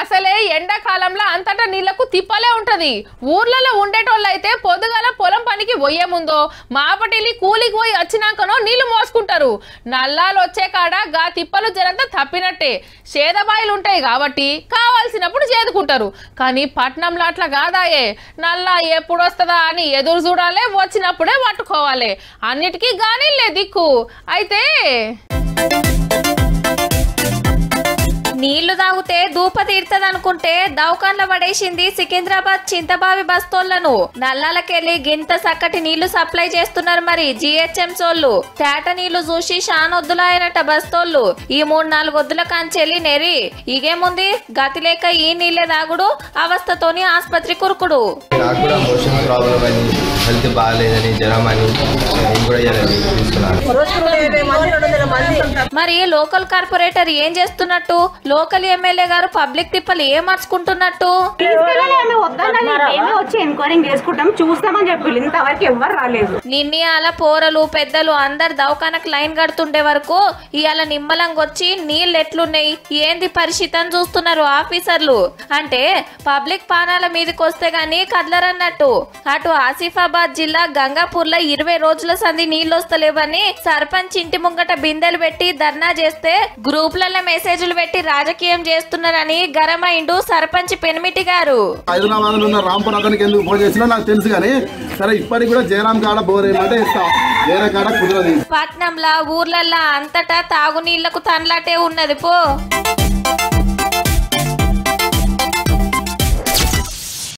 అసలే ఎండాకాలంలో అంతటా నీళ్లకు తిప్పలే ఉంటది ఊర్లలో ఉండేటోళ్ళు అయితే పొద్దుగాల పొలం పనికి పోయే ముందో మాపటిల్లి కూలికి పోయి వచ్చినాకనో నీళ్లు మోసుకుంటారు నల్లాలు వచ్చే కాడ గా తిప్పలు జరంతా తప్పినట్టే సేదబాయిలు ఉంటాయి కాబట్టి కావాల్సినప్పుడు చేదుకుంటారు కానీ పట్నంలో అట్లా కాదాయే నల్లా ఎప్పుడు వస్తుందా అని ఎదురు చూడాలి వచ్చినప్పుడే పట్టుకోవాలి అన్నిటికీ గానీ దిక్కు అయితే నీళ్లు తాగితే దూప తీరుతదనుకుంటే దౌకాన్ల పడేసింది సికింద్రాబాద్ చింతబావి బస్తోళ్లను నల్లాలకెళ్లి గింత చక్కటి నీళ్లు సప్లై చేస్తున్నారు మరి జిహెచ్ఎం సోళ్ళు తేట నీళ్లు చూసి షానొద్దులాయనట బస్తోళ్ళు ఈ మూడు నాలుగు వద్దుల కాంచెల్లి నెరి ఇగేముంది గతి లేక ఈ నీళ్లే తాగుడు అవస్థతోని ఆస్పత్రి కురుకుడు నాకు కూడా మోషన్ ప్రాబ్లం అని హెల్త్ బాగాలేదని జ్వరం అని నేను కూడా ఇవాళ తీసుకున్నాను మరి లోకల్ కార్పొరేటర్ ఏం చేస్తున్నట్టు లోకల్ ఎమ్మెల్యే గారు పబ్లిక్ తిప్పలు ఏం మార్చుకుంటున్నట్టు తీసుకెళ్ళాలి వద్దన్నది మేమే వచ్చి ఎంక్వైరింగ్ చేసుకుంటాం చూస్తామని చెప్పి ఇంతవరకు ఎవ్వరు రాలేదు నిన్ని అలా పోరలు పెద్దలు అందరు దవాఖానకు లైన్ కడుతుండే వరకు ఇవాళ నిమ్మలంగా వచ్చి నీళ్ళు ఎట్లున్నాయి ఏంది పరిస్థితి అని చూస్తున్నారు ఆఫీసర్లు అంటే పబ్లిక్ పానాల మీదకి వస్తే గానీ కదలరన్నట్టు అటు ఆసిఫాబాద్ జిల్లా గంగాపూర్ లో ఇరవై రోజుల సంధి నీళ్ళు వస్తలేవని సర్పంచ్ ఇంటి ముంగట బిందెలు పెట్టి ధర్నా చేస్తే గ్రూపులలో మెసేజ్లు పెట్టి రాజకీయం చేస్తున్నారని గరమైండు సర్పంచ్ పెనిమిటి గారు హైదరాబాద్ లో ఉన్న రాంపూర్ అతనికి ఎందుకు ఫోన్ చేసినా నాకు తెలుసు కానీ సరే ఇప్పటికి కూడా జయరాం కాడ బోర్ ఏమంటే ఇస్తా వేరే కాడ కుదరదు పట్నంలా ఊర్లల్లా అంతటా తాగునీళ్లకు తనలాటే ఉన్నది పో